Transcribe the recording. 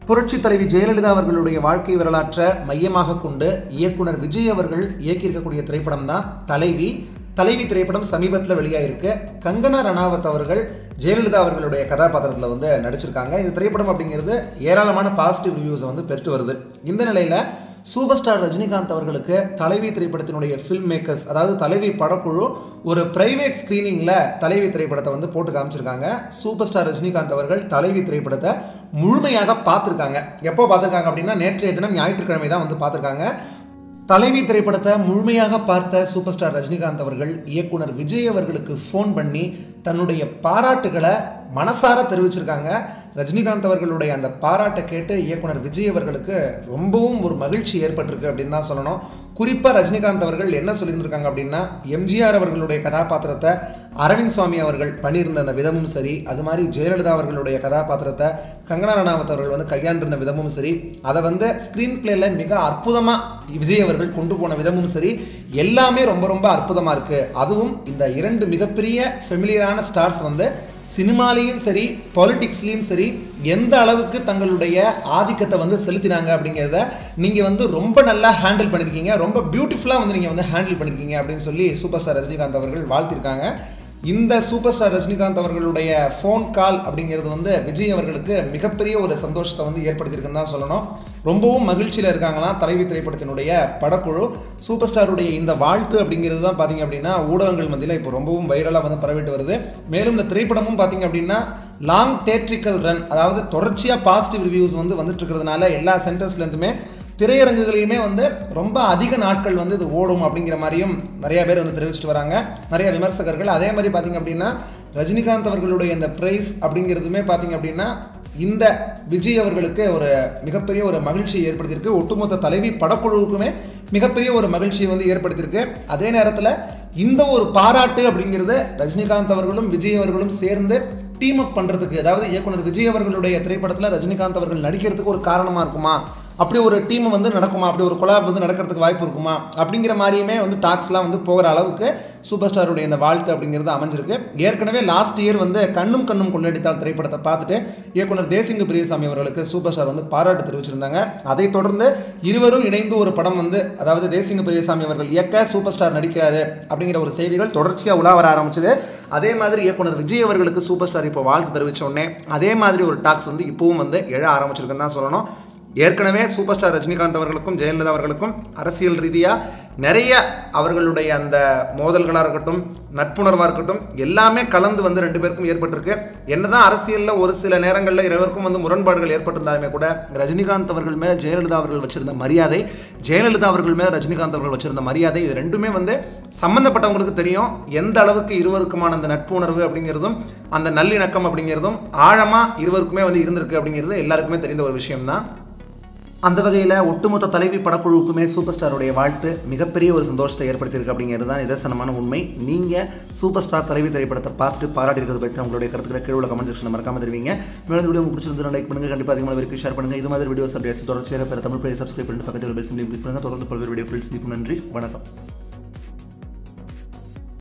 புரட்சி தலைவி ஜெயலலிதா அவர்களுடைய வாழ்க்கை வரலாற்றை மையமாக கொண்டு இயக்குனர் விஜய் அவர்கள் இயக்கியிருக்கக்கூடிய திரைப்படம் தான் தலைவி தலைவி திரைப்படம் சமீபத்தில் வெளியாயிருக்கு கங்கனா ரணாவத் அவர்கள் ஜெயலலிதா அவர்களுடைய கதாபாத்திரத்தில் வந்து நடிச்சிருக்காங்க இந்த திரைப்படம் அப்படிங்கிறது ஏராளமான பாசிட்டிவ் ரிவ்யூஸை வந்து பெற்று வருது இந்த நிலையில் சூப்பர் ஸ்டார் ரஜினிகாந்த் அவர்களுக்கு தலைவி திரைப்படத்தினுடைய ஃபில்ம் மேக்கர்ஸ் அதாவது தலைவி படக்குழு ஒரு பிரைவேட் ஸ்க்ரீனிங்கில் தலைவி திரைப்படத்தை வந்து போட்டு காமிச்சிருக்காங்க சூப்பர் ஸ்டார் ரஜினிகாந்த் அவர்கள் தலைவி திரைப்படத்தை முழுமையாக பார்த்துருக்காங்க எப்போ பார்த்துருக்காங்க அப்படின்னா நேற்றைய தினம் ஞாயிற்றுக்கிழமை தான் வந்து பார்த்துருக்காங்க தலைவி திரைப்படத்தை முழுமையாக பார்த்த சூப்பர் ஸ்டார் ரஜினிகாந்த் அவர்கள் இயக்குனர் விஜய் அவர்களுக்கு ஃபோன் பண்ணி தன்னுடைய பாராட்டுகளை மனசார தெரிவிச்சிருக்காங்க ரஜினிகாந்த் அவர்களுடைய அந்த பாராட்டை கேட்டு இயக்குனர் விஜய் அவர்களுக்கு ரொம்பவும் ஒரு மகிழ்ச்சி ஏற்பட்டிருக்கு அப்படின்னு தான் சொல்லணும் குறிப்பாக ரஜினிகாந்த் அவர்கள் என்ன சொல்லியிருந்திருக்காங்க அப்படின்னா எம்ஜிஆர் அவர்களுடைய கதாபாத்திரத்தை அரவிந்த் சுவாமி அவர்கள் பண்ணியிருந்த அந்த விதமும் சரி அது மாதிரி ஜெயலலிதா அவர்களுடைய கதாபாத்திரத்தை கங்கனா ரணாவத் அவர்கள் வந்து கையாண்டிருந்த விதமும் சரி அதை வந்து ஸ்க்ரீன் பிளேல மிக அற்புதமாக விஜய் அவர்கள் கொண்டு போன விதமும் சரி எல்லாமே ரொம்ப ரொம்ப அற்புதமாக இருக்குது அதுவும் இந்த இரண்டு மிகப்பெரிய ஃபெமிலியரான ஸ்டார்ஸ் வந்து சினிமாலேயும் சரி பாலிடிக்ஸ்லேயும் சரி எந்த அளவுக்கு தங்களுடைய ஆதிக்கத்தை வந்து செலுத்தினாங்க அப்படிங்கிறத நீங்கள் வந்து ரொம்ப நல்லா ஹேண்டில் பண்ணியிருக்கீங்க ரொம்ப பியூட்டிஃபுல்லாக வந்து நீங்கள் வந்து ஹேண்டில் பண்ணியிருக்கீங்க அப்படின்னு சொல்லி சூப்பர் ஸ்டார் ரஜினிகாந்த் அவர்கள் வாழ்த்திருக்காங்க இந்த சூப்பர் ஸ்டார் ரஜினிகாந்த் அவர்களுடைய ஃபோன் கால் அப்படிங்கிறது வந்து விஜய் அவர்களுக்கு மிகப்பெரிய ஒரு சந்தோஷத்தை வந்து ஏற்படுத்தியிருக்குன்னு தான் சொல்லணும் ரொம்பவும் மகிழ்ச்சியில் இருக்காங்களாம் தலைவி திரைப்படத்தினுடைய படக்குழு சூப்பர் ஸ்டாருடைய இந்த வாழ்த்து அப்படிங்கிறது தான் பார்த்தீங்க அப்படின்னா ஊடகங்கள் மத்தியில் இப்போ ரொம்பவும் வைரலாக வந்து பரவிட்டு வருது மேலும் இந்த திரைப்படமும் பார்த்தீங்க அப்படின்னா லாங் தேட்ரிக்கல் ரன் அதாவது தொடர்ச்சியாக பாசிட்டிவ் ரிவ்யூஸ் வந்து வந்துட்டு இருக்கிறதுனால எல்லா சென்டர்ஸ்லேருந்துமே திரையரங்குகளையுமே வந்து ரொம்ப அதிக நாட்கள் வந்து இது ஓடும் அப்படிங்கிற மாதிரியும் நிறைய பேர் வந்து தெரிவிச்சிட்டு வராங்க நிறைய விமர்சகர்கள் அதே மாதிரி பார்த்தீங்க அப்படின்னா ரஜினிகாந்த் அவர்களுடைய இந்த ப்ரைஸ் அப்படிங்கிறதுமே பார்த்தீங்க அப்படின்னா இந்த விஜய் அவர்களுக்கு ஒரு மிகப்பெரிய ஒரு மகிழ்ச்சியை ஏற்படுத்தியிருக்கு ஒட்டுமொத்த தலைவி படக்குழுவுக்குமே மிகப்பெரிய ஒரு மகிழ்ச்சியை வந்து ஏற்படுத்தியிருக்கு அதே நேரத்தில் இந்த ஒரு பாராட்டு அப்படிங்கிறது ரஜினிகாந்த் அவர்களும் விஜய் அவர்களும் சேர்ந்து டீம் அப் பண்ணுறதுக்கு அதாவது இயக்குனர் விஜய் அவர்களுடைய திரைப்படத்தில் ரஜினிகாந்த் அவர்கள் நடிக்கிறதுக்கு ஒரு காரணமாக இருக்குமா அப்படி ஒரு டீம் வந்து நடக்குமா அப்படி ஒரு கொலாப் வந்து நடக்கிறதுக்கு வாய்ப்பு இருக்குமா அப்படிங்கிற மாதிரியுமே வந்து டாக்ஸ்லாம் வந்து போகிற அளவுக்கு சூப்பர் ஸ்டாருடைய இந்த வாழ்த்து அப்படிங்கிறது அமைஞ்சிருக்கு ஏற்கனவே லாஸ்ட் இயர் வந்து கண்ணும் கண்ணும் கொள்ளடித்தால் திரைப்படத்தை பார்த்துட்டு இயக்குனர் தேசிங்கு பிரியசாமி அவர்களுக்கு சூப்பர் ஸ்டார் வந்து பாராட்டு தெரிவிச்சிருந்தாங்க அதைத் தொடர்ந்து இருவரும் இணைந்து ஒரு படம் வந்து அதாவது தேசிங்கு பிரியசாமி அவர்கள் இயக்க சூப்பர் ஸ்டார் நடிக்கிறாரு அப்படிங்கிற ஒரு செய்திகள் தொடர்ச்சியாக உலா வர ஆரம்பிச்சது அதே மாதிரி இயக்குனர் விஜய் அவர்களுக்கு சூப்பர் ஸ்டார் இப்போ வாழ்த்து தெரிவித்த உடனே அதே மாதிரி ஒரு டாக்ஸ் வந்து இப்பவும் வந்து எழ ஆரம்பிச்சிருக்குன்னு தான் சொல்லணும் ஏற்கனவே சூப்பர் ஸ்டார் ரஜினிகாந்த் அவர்களுக்கும் ஜெயலலிதா அவர்களுக்கும் அரசியல் ரீதியாக நிறைய அவர்களுடைய அந்த மோதல்களாக இருக்கட்டும் நட்புணர்வாக இருக்கட்டும் எல்லாமே கலந்து வந்து ரெண்டு பேருக்கும் ஏற்பட்டிருக்கு என்னதான் அரசியலில் ஒரு சில நேரங்களில் இருவருக்கும் வந்து முரண்பாடுகள் ஏற்பட்டிருந்தாலுமே கூட ரஜினிகாந்த் அவர்கள் மேலே ஜெயலலிதா அவர்கள் வச்சிருந்த மரியாதை ஜெயலலிதா அவர்கள் மேலே ரஜினிகாந்த் அவர்கள் வச்சிருந்த மரியாதை இது ரெண்டுமே வந்து சம்மந்தப்பட்டவங்களுக்கு தெரியும் எந்த அளவுக்கு இருவருக்குமான அந்த நட்பு உணர்வு அப்படிங்கிறதும் அந்த நல்லிணக்கம் அப்படிங்கிறதும் ஆழமாக இருவருக்குமே வந்து இருந்திருக்கு அப்படிங்கிறது எல்லாருக்குமே தெரிந்த ஒரு விஷயம்தான் அந்த வகையில் ஒட்டுமொத்த தலைவி படக்குழுவுக்குமே சூப்பர் ஸ்டாருடைய வாழ்த்து மிகப்பெரிய ஒரு சந்தோஷத்தை ஏற்படுத்தியிருக்கு அப்படிங்கிறது தான் நிதர்சனமான உண்மை நீங்கள் சூப்பர் ஸ்டார் தலைவி திரைப்படத்தை பார்த்துட்டு பாராட்டி இருக்கிறது பற்றி உங்களுடைய கருத்துக்களை கீழே உள்ள கமெண்ட் செக்ஷனில் மறக்காம தெரிவிங்க மேலும் இந்த வீடியோ உங்களுக்கு பிடிச்சிருந்தா லைக் பண்ணுங்க கண்டிப்பாக அதிகமாக பேருக்கு ஷேர் பண்ணுங்க இது மாதிரி வீடியோஸ் அப்டேட்ஸ் தொடர்ச்சியாக பெற தமிழ் பிளே சப்ஸ்கிரைப் பண்ணிட்டு பக்கத்தில் பெல் சிம்லி கிளிக் பண்ணுங்க தொடர்ந்து பல்வேறு வீடியோ ஃபில்ஸ் நன்றி வணக்கம்